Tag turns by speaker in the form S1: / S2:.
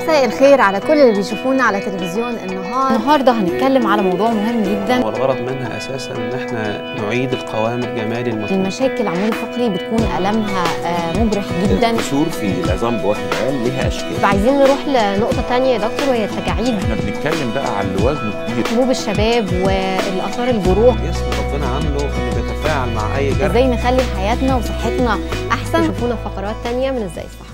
S1: مساء الخير على كل اللي بيشوفونا على تلفزيون النهار النهارده هنتكلم على موضوع مهم جدا
S2: والغرض منها اساسا ان احنا نعيد القوام الجمالي المطلوب
S1: المشاكل العمود الفقري بتكون ألمها آه، مبرح جدا
S3: الكسور في العظام بوجه عام ليها اشكال
S1: عايزين نروح لنقطة تانية يا دكتور وهي التجاعيد
S3: احنا بنتكلم بقى على اللي وزنه كبير
S1: حبوب الشباب والآثار الجروح
S2: الجسم ربنا عامله انه بيتفاعل مع اي جرح
S1: ازاي نخلي حياتنا وصحتنا أحسن شوفونا في فقرات تانية من ازاي صح